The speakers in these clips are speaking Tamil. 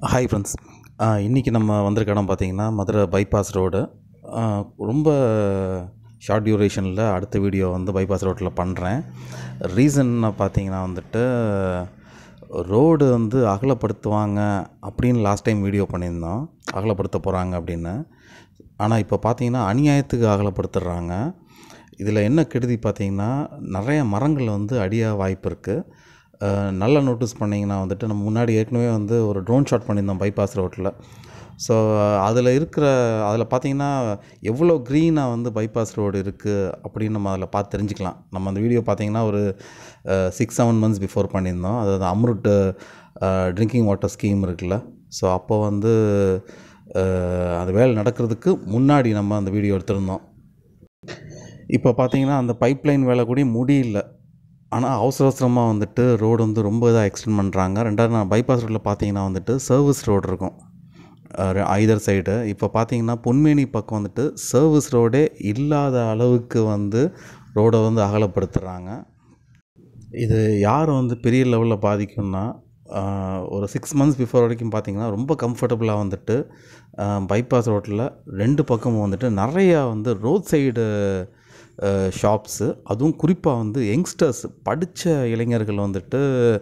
ஹாய் ஃப்ரெண்ட்ஸ் இன்றைக்கி நம்ம வந்திருக்க இடம் பார்த்தீங்கன்னா மதுரை பைபாஸ் ரோடு ரொம்ப ஷார்ட் டியூரேஷனில் அடுத்த வீடியோ வந்து பைபாஸ் ரோட்டில் பண்ணுறேன் ரீசன் பார்த்தீங்கன்னா வந்துட்டு ரோடு வந்து அகலப்படுத்துவாங்க அப்படின்னு லாஸ்ட் டைம் வீடியோ பண்ணியிருந்தோம் அகலப்படுத்த போகிறாங்க அப்படின்னு ஆனால் இப்போ பார்த்தீங்கன்னா அநியாயத்துக்கு அகலப்படுத்துடுறாங்க இதில் என்ன கெடுதி பார்த்தீங்கன்னா நிறைய மரங்கள் வந்து அடிய வாய்ப்பு இருக்குது நல்லா நோட்டீஸ் பண்ணிங்கன்னா வந்துட்டு நம்ம முன்னாடி ஏற்கனவே வந்து ஒரு ட்ரோன் ஷாட் பண்ணியிருந்தோம் பைபாஸ் ரோட்டில் ஸோ அதில் இருக்கிற அதில் பார்த்தீங்கன்னா எவ்வளோ க்ரீனாக வந்து பைபாஸ் ரோடு இருக்குது அப்படின்னு நம்ம அதில் பார்த்து தெரிஞ்சுக்கலாம் நம்ம அந்த வீடியோ பார்த்தீங்கன்னா ஒரு சிக்ஸ் செவன் மந்த்ஸ் பிஃபோர் பண்ணியிருந்தோம் அதாவது அம்ருட் ட்ரிங்கிங் வாட்டர் ஸ்கீம் இருக்குல்ல ஸோ அப்போ வந்து அது வேலை நடக்கிறதுக்கு முன்னாடி நம்ம அந்த வீடியோ எடுத்திருந்தோம் இப்போ பார்த்தீங்கன்னா அந்த பைப்லைன் வேலை கூட முடியல ஆனால் அவசர அவசரமாக வந்துட்டு ரோடு வந்து ரொம்ப இதாக எக்ஸ்டெண்ட் பண்ணுறாங்க ரெண்டாவது நான் பைபாஸ் ரோட்டில் பார்த்தீங்கன்னா வந்துட்டு சர்வீஸ் ரோடு இருக்கும் ஐதர் சைடு இப்போ பார்த்தீங்கன்னா பொன்மேனி பக்கம் வந்துட்டு சர்வீஸ் ரோடே இல்லாத அளவுக்கு வந்து ரோடை வந்து அகலப்படுத்துகிறாங்க இது யார் வந்து பெரிய லெவலில் பாதிக்கும்னா ஒரு சிக்ஸ் மந்த்ஸ் பிஃபோர் வரைக்கும் பார்த்தீங்கன்னா ரொம்ப கம்ஃபர்டபுளாக வந்துட்டு பைபாஸ் ரோட்டில் ரெண்டு பக்கமும் வந்துட்டு நிறையா வந்து ரோட் சைடு ஷாப்ஸு அதுவும் குறிப்பாக வந்து யங்ஸ்டர்ஸ் படித்த இளைஞர்கள் வந்துட்டு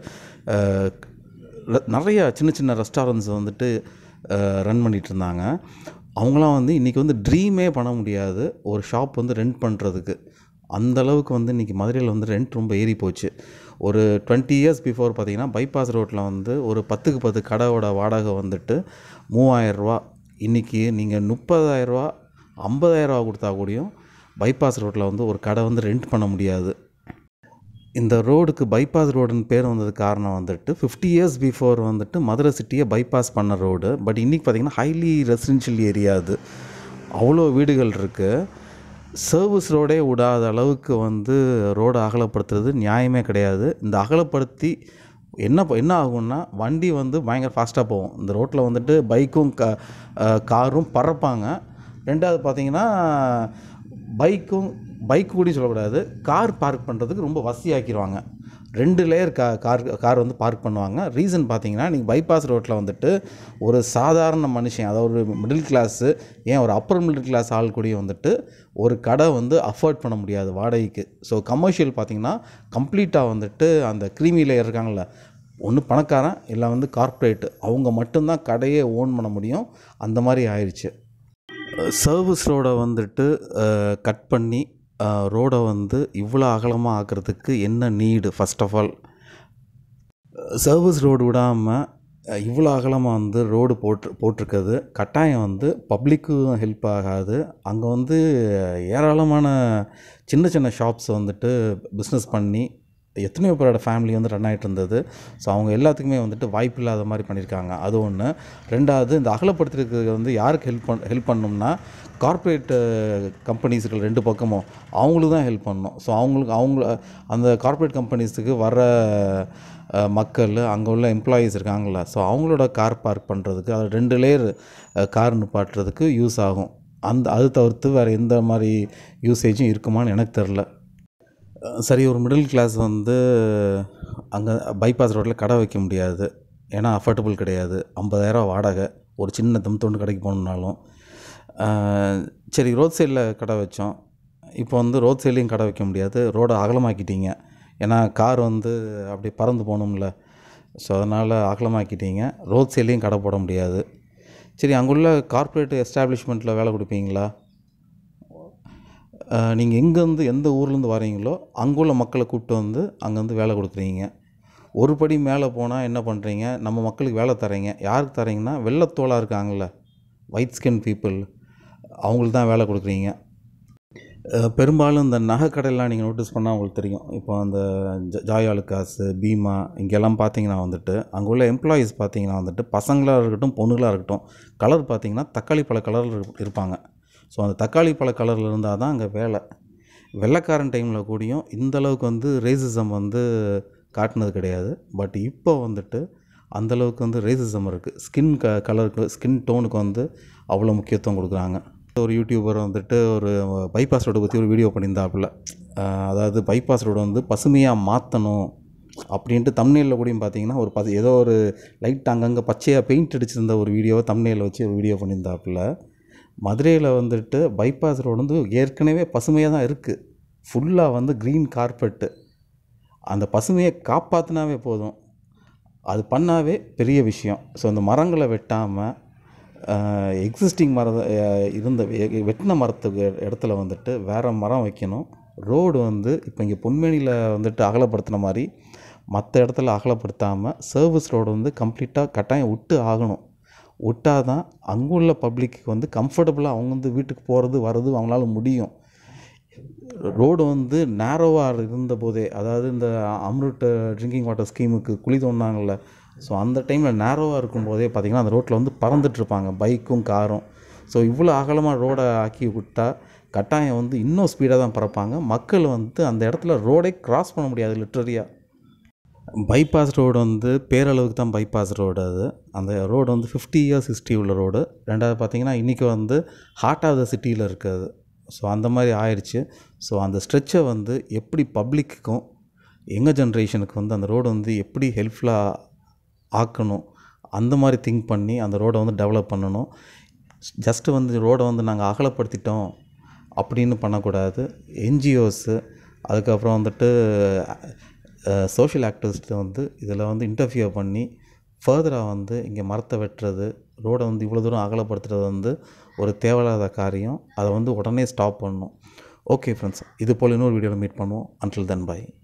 நிறைய சின்ன சின்ன ரெஸ்டாரண்ட்ஸ் வந்துட்டு ரன் பண்ணிகிட்டு இருந்தாங்க அவங்களாம் வந்து இன்றைக்கி வந்து ட்ரீமே பண்ண முடியாது ஒரு ஷாப் வந்து ரெண்ட் பண்ணுறதுக்கு அந்த அளவுக்கு வந்து இன்றைக்கி மதுரையில் வந்து ரெண்ட் ரொம்ப ஏறி போச்சு ஒரு டுவெண்ட்டி இயர்ஸ் பிஃபோர் பார்த்தீங்கன்னா பைபாஸ் ரோட்டில் வந்து ஒரு பத்துக்கு பத்து கடையோட வாடகை வந்துட்டு மூவாயிரரூவா இன்றைக்கி நீங்கள் முப்பதாயிரரூவா ஐம்பதாயிரரூவா கொடுத்தா கூடயும் பைபாஸ் ரோட்டில் வந்து ஒரு கடை வந்து ரெண்ட் பண்ண முடியாது இந்த ரோடுக்கு பைபாஸ் ரோடுன்னு பேர் வந்தது காரணம் வந்துட்டு ஃபிஃப்டி இயர்ஸ் பிஃபோர் வந்துட்டு மதுரை சிட்டியை பைபாஸ் பண்ண ரோடு பட் இன்றைக்கி பார்த்திங்கன்னா ஹைலி ரெசிடென்ஷியல் ஏரியா அது அவ்வளோ வீடுகள் இருக்குது சர்வீஸ் ரோடே விடாத அளவுக்கு வந்து ரோடை அகலப்படுத்துறது நியாயமே கிடையாது இந்த அகலப்படுத்தி என்ன என்ன ஆகும்னா வண்டி வந்து பயங்கர ஃபாஸ்ட்டாக போகும் இந்த ரோட்டில் வந்துட்டு பைக்கும் க காரும் பறப்பாங்க ரெண்டாவது பார்த்திங்கன்னா பைக்கும் பைக் கூட சொல்லக்கூடாது கார் பார்க் பண்ணுறதுக்கு ரொம்ப வசதியாக்கிடுவாங்க ரெண்டு லேயர் கா கார் கார் வந்து பார்க் பண்ணுவாங்க ரீசன் பார்த்தீங்கன்னா நீங்கள் பைபாஸ் ரோட்டில் வந்துட்டு ஒரு சாதாரண மனுஷன் அதாவது ஒரு மிடில் கிளாஸு ஏன் ஒரு அப்பர் மிடில் கிளாஸ் ஆள் கூடயும் வந்துட்டு ஒரு கடை வந்து அஃபோர்ட் பண்ண முடியாது வாடகைக்கு ஸோ கமர்ஷியல் பார்த்திங்கன்னா கம்ப்ளீட்டாக வந்துட்டு அந்த க்ரீமி லேயர் இருக்காங்கள ஒன்று பணக்காரன் இல்லை வந்து கார்ப்பரேட்டு அவங்க மட்டும்தான் கடையே ஓன் பண்ண முடியும் அந்த மாதிரி ஆயிடுச்சு சர்வீஸ் ரோடை வந்துட்டு கட் பண்ணி ரோடை வந்து இவ்வளோ அகலமாக ஆக்கிறதுக்கு என்ன need first of all service road விடாமல் இவ்வளோ அகலமாக வந்து ரோடு போட்டு போட்டிருக்கிறது கட்டாயம் வந்து பப்ளிக்கும் ஹெல்ப் ஆகாது அங்கே வந்து ஏராளமான சின்ன சின்ன ஷாப்ஸ் வந்துட்டு பிஸ்னஸ் பண்ணி எத்தனையோ பேரோட ஃபேமிலி வந்து ரன் ஆகிட்டு இருந்தது ஸோ அவங்க எல்லாத்துக்குமே வந்துட்டு வாய்ப்பு இல்லாத மாதிரி பண்ணியிருக்காங்க அது ஒன்று ரெண்டாவது இந்த அகலப்படுத்துறதுக்கு வந்து யாருக்கு ஹெல்ப் பண் ஹெல்ப் பண்ணணும்னா கார்ப்பரேட் கம்பெனிஸுகள் ரெண்டு பக்கமும் அவங்களுக்கு தான் ஹெல்ப் பண்ணணும் ஸோ அவங்களுக்கு அவங்க அந்த கார்ப்பரேட் கம்பெனிஸுக்கு வர மக்கள் அங்கே உள்ள எம்ப்ளாயீஸ் இருக்காங்கள ஸோ அவங்களோட கார் பார்க் பண்ணுறதுக்கு அது ரெண்டு லேயர் கார் நிப்பாட்டுறதுக்கு யூஸ் ஆகும் அந்த அது தவிர்த்து வேறு எந்த மாதிரி யூசேஜும் இருக்குமான்னு எனக்கு தெரில சரி ஒரு மிடில் கிளாஸ் வந்து அங்கே பைபாஸ் ரோட்டில் கடை வைக்க முடியாது ஏன்னா அஃபோர்டபுள் கிடையாது ஐம்பதாயிரம் வாடகை ஒரு சின்ன தம் தொண்டு கடைக்கு போகணுன்னாலும் சரி ரோட் சைடில் கடை வச்சோம் இப்போ வந்து ரோட் சைட்லேயும் கடை வைக்க முடியாது ரோடை அகலமாக்கிட்டீங்க ஏன்னா கார் வந்து அப்படி பறந்து போகணும்ல ஸோ அதனால் அகலமாக்கிட்டீங்க ரோட் சைட்லேயும் கடை போட முடியாது சரி அங்குள்ள கார்ப்பரேட் எஸ்டாப்ளிஷ்மெண்ட்டில் வேலை கொடுப்பீங்களா நீங்கள் எங்கேருந்து எந்த ஊர்லேருந்து வரீங்களோ அங்குள்ள மக்களை கூப்பிட்டு வந்து அங்கேருந்து வேலை கொடுக்குறீங்க ஒரு படி மேலே போனால் என்ன பண்ணுறீங்க நம்ம மக்களுக்கு வேலை தரீங்க யாருக்கு தரீங்கன்னா வெள்ளத்தோளாக இருக்காங்கள ஒயிட் ஸ்கின் பீப்புள் அவங்களுக்கு தான் வேலை கொடுக்குறீங்க பெரும்பாலும் இந்த நகை கடையெல்லாம் நீங்கள் நோட்டீஸ் பண்ணால் உங்களுக்கு தெரியும் இப்போ அந்த ஜாய் அலுக்காஸு பீமா இங்கெல்லாம் பார்த்தீங்கன்னா வந்துட்டு அங்கே உள்ள எம்ப்ளாயீஸ் பார்த்தீங்கன்னா வந்துட்டு பசங்களாக இருக்கட்டும் பொண்ணுகளாக இருக்கட்டும் கலர் பார்த்தீங்கன்னா தக்காளி பழ கலரில் இருப்பாங்க ஸோ அந்த தக்காளி பழ கலரில் இருந்தால் தான் அங்கே வேலை வெள்ளைக்காரன் டைமில் கூடியும் இந்த அளவுக்கு வந்து ரேசிசம் வந்து காட்டினது கிடையாது பட் இப்போ வந்துட்டு அந்தளவுக்கு வந்து ரேசிசம் இருக்குது ஸ்கின் க கலருக்கு ஸ்கின் டோனுக்கு வந்து அவ்வளோ முக்கியத்துவம் கொடுக்குறாங்க ஒரு யூடியூபர் வந்துட்டு ஒரு பைபாஸ் ரோடு பற்றி ஒரு வீடியோ பண்ணியிருந்தாப்புல அதாவது பைபாஸ் ரோடு வந்து பசுமையாக மாற்றணும் அப்படின்ட்டு தம்னேலில் கூடயும் பார்த்தீங்கன்னா ஒரு பது ஏதோ ஒரு லைட் அங்கங்கே பச்சையாக பெயிண்ட் அடிச்சிருந்த ஒரு வீடியோவை தம்னேலில் வச்சு ஒரு வீடியோ பண்ணியிருந்தாப்புல மதுரையில் வந்துட்டு பைபாஸ் ரோடு வந்து ஏற்கனவே பசுமையாக தான் இருக்குது ஃபுல்லாக வந்து க்ரீன் கார்பெட்டு அந்த பசுமையை காப்பாற்றினாவே போதும் அது பண்ணாவே பெரிய விஷயம் ஸோ அந்த மரங்களை வெட்டாமல் எக்ஸிஸ்டிங் மர அஹ், இருந்த வெ- வெட்டின மரத்துக்கு இடத்துல வந்துட்டு வேறு மரம் வைக்கணும் ரோடு வந்து இப்போ இங்கே பொன்மேனியில் வந்துட்டு அகலப்படுத்தின மாதிரி மற்ற இடத்துல அகலப்படுத்தாமல் சர்வீஸ் ரோடு வந்து கம்ப்ளீட்டாக கட்டாயம் விட்டு ஆகணும் விட்டால் தான் அங்குள்ள பப்ளிக்கு வந்து கம்ஃபர்டபுளாக அவங்க வந்து வீட்டுக்கு போகிறது வர்றது அவங்களால முடியும் ரோடு வந்து நேரோவாக இருந்தபோதே அதாவது இந்த அம்ருட் ட்ரிங்கிங் வாட்டர் ஸ்கீமுக்கு குழி தோண்டினாங்கல்ல ஸோ அந்த டைமில் நேரோவாக இருக்கும்போதே பார்த்திங்கன்னா அந்த ரோட்டில் வந்து பறந்துட்டுருப்பாங்க பைக்கும் காரும் ஸோ இவ்வளோ அகலமாக ரோடை ஆக்கி விட்டா கட்டாயம் வந்து இன்னும் ஸ்பீடாக தான் பறப்பாங்க மக்கள் வந்து அந்த இடத்துல ரோடே கிராஸ் பண்ண முடியாது லிட்ரரியாக பைபாஸ் ரோடு வந்து பேரளவுக்கு தான் பைபாஸ் ரோடு அது அந்த ரோடு வந்து ஃபிஃப்டி இயர்ஸ் ஹிஸ்ட்ரி உள்ள ரோடு ரெண்டாவது பார்த்தீங்கன்னா இன்றைக்கி வந்து ஹார்ட் ஆஃப் த சிட்டியில் இருக்குது ஸோ அந்த மாதிரி ஆயிடுச்சு ஸோ அந்த ஸ்ட்ரெச்சை வந்து எப்படி பப்ளிக்குக்கும் எங்கள் ஜென்ரேஷனுக்கு வந்து அந்த ரோடு வந்து எப்படி ஹெல்ப்ஃபுல்லாக ஆக்கணும் அந்த மாதிரி திங்க் பண்ணி அந்த ரோடை வந்து டெவலப் பண்ணணும் ஜஸ்ட்டு வந்து ரோடை வந்து நாங்கள் அகலப்படுத்திட்டோம் அப்படின்னு பண்ணக்கூடாது என்ஜிஓஸு அதுக்கப்புறம் வந்துட்டு சோஷியல் ஆக்டிவிஸ்ட் வந்து இதில் வந்து இன்டர்ஃபியர் பண்ணி ஃபர்தராக வந்து இங்கே மரத்தை வெட்டுறது ரோடை வந்து இவ்வளோ தூரம் அகலப்படுத்துறது வந்து ஒரு தேவையில்லாத காரியம் அதை வந்து உடனே ஸ்டாப் பண்ணணும் ஓகே ஃப்ரெண்ட்ஸ் இது போல் இன்னொரு வீடியோவில் மீட் பண்ணுவோம் அன்டில் தென் பை